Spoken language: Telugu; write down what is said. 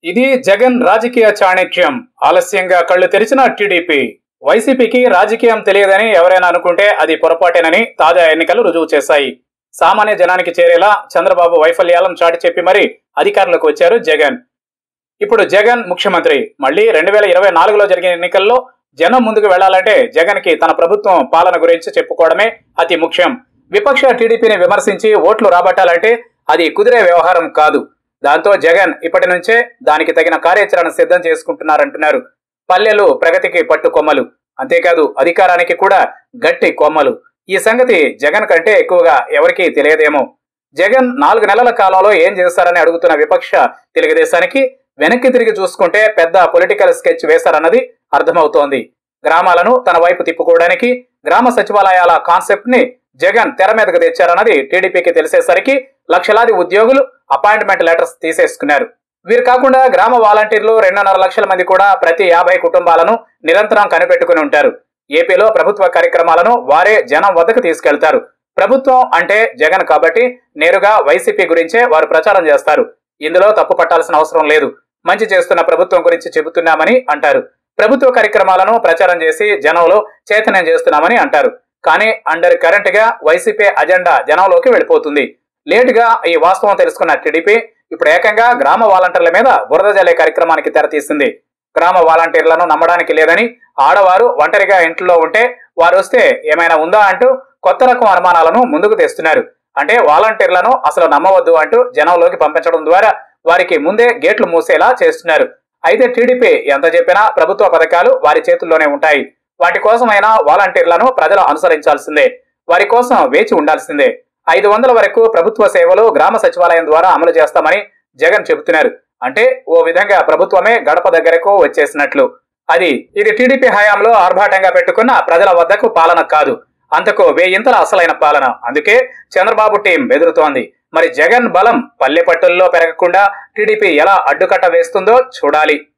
ఇది జగన్ రాజకీయ చాణక్యం ఆలస్యంగా కళ్ళు తెరిచిన టీడీపీ వైసీపీకి రాజకీయం తెలియదని ఎవరైనా అనుకుంటే అది పొరపాటేనని తాజా ఎన్నికలు రుజువు చేశాయి సామాన్య జనానికి చేరేలా చంద్రబాబు వైఫల్యాలను చాటి చెప్పి మరీ అధికారంలోకి వచ్చారు జగన్ ఇప్పుడు జగన్ ముఖ్యమంత్రి మళ్ళీ రెండు వేల ఇరవై నాలుగులో జరిగిన ఎన్నికల్లో జనం ముందుకు వెళ్లాలంటే జగన్ కి తన ప్రభుత్వం పాలన గురించి చెప్పుకోవడమే అతి ముఖ్యం విపక్ష టీడీపీని విమర్శించి ఓట్లు రాబట్టాలంటే అది కుదిరే వ్యవహారం కాదు దాంతో జగన్ ఇప్పటి నుంచే దానికి తగిన కార్యాచరణ సిద్ధం చేసుకుంటున్నారంటున్నారు పల్లెలు ప్రగతికి పట్టు కొమ్మలు అంతేకాదు అధికారానికి కూడా గట్టి కొమ్మలు ఈ సంగతి జగన్ కంటే ఎక్కువగా ఎవరికీ తెలియదేమో జగన్ నాలుగు నెలల కాలంలో ఏం చేస్తారని అడుగుతున్న విపక్ష తెలుగుదేశానికి వెనక్కి తిరిగి చూసుకుంటే పెద్ద పొలిటికల్ స్కెచ్ వేశారన్నది అర్థమవుతోంది గ్రామాలను తన వైపు తిప్పుకోవడానికి గ్రామ సచివాలయాల కాన్సెప్ట్ ని జగన్ తెర మీదకు తెచ్చారన్నది టీడీపీకి తెలిసేసరికి లక్షలాది ఉద్యోగులు అపాయింట్మెంట్ లెటర్స్ తీసేసుకున్నారు వీరు కాకుండా గ్రామ వాలంటీర్లు రెండున్నర లక్షల మంది కూడా ప్రతి యాభై కుటుంబాలను నిరంతరం కనిపెట్టుకుని ఉంటారు ఏపీలో ప్రభుత్వ కార్యక్రమాలను వారే జనం వద్దకు తీసుకెళ్తారు ప్రభుత్వం అంటే జగన్ కాబట్టి నేరుగా వైసీపీ గురించే వారు ప్రచారం చేస్తారు ఇందులో తప్పు పట్టాల్సిన అవసరం లేదు మంచి చేస్తున్న ప్రభుత్వం గురించి చెబుతున్నామని అంటారు ప్రభుత్వ కార్యక్రమాలను ప్రచారం చేసి జనంలో చైతన్యం చేస్తున్నామని అంటారు కానీ అండర్ కరెంట్ గా వైసీపీ అజెండా జనంలోకి వెళ్ళిపోతుంది లేటుగా ఈ వాస్తవం తెలుసుకున్న టీడీపీ ఇప్పుడు ఏకంగా గ్రామ వాలంటీర్ల మీద బురద జల్లే కార్యక్రమానికి తెరతీసింది గ్రామ వాలంటీర్లను నమ్మడానికి లేదని ఆడవారు ఒంటరిగా ఇంట్లో ఉంటే వారు వస్తే ఏమైనా ఉందా అంటూ కొత్త రకం అనుమానాలను ముందుకు తెస్తున్నారు అంటే వాలంటీర్లను అసలు నమ్మవద్దు అంటూ జనంలోకి పంపించడం ద్వారా వారికి ముందే గేట్లు మూసేలా చేస్తున్నారు అయితే టీడీపీ ఎంత చెప్పినా ప్రభుత్వ పథకాలు వారి చేతుల్లోనే ఉంటాయి వాటి కోసమైనా వాలంటీర్లను ప్రజలు అనుసరించాల్సిందే వారి కోసం వేచి ఉండాల్సిందే ఐదు వందల వరకు ప్రభుత్వ సేవలు గ్రామ సచివాలయం ద్వారా అమలు చేస్తామని జగన్ చెబుతున్నారు అంటే ఓ విధంగా ప్రభుత్వమే గడప దగ్గరకు వచ్చేసినట్లు అది ఇది టీడీపీ హయాంలో ఆర్భాటంగా పెట్టుకున్న ప్రజల వద్దకు పాలన కాదు అంతకు వేయింతల అసలైన పాలన అందుకే చంద్రబాబు టీం బెదురుతోంది మరి జగన్ బలం పల్లె పట్టుల్లో పెరగకుండా టీడీపీ ఎలా అడ్డుకట్ట వేస్తుందో చూడాలి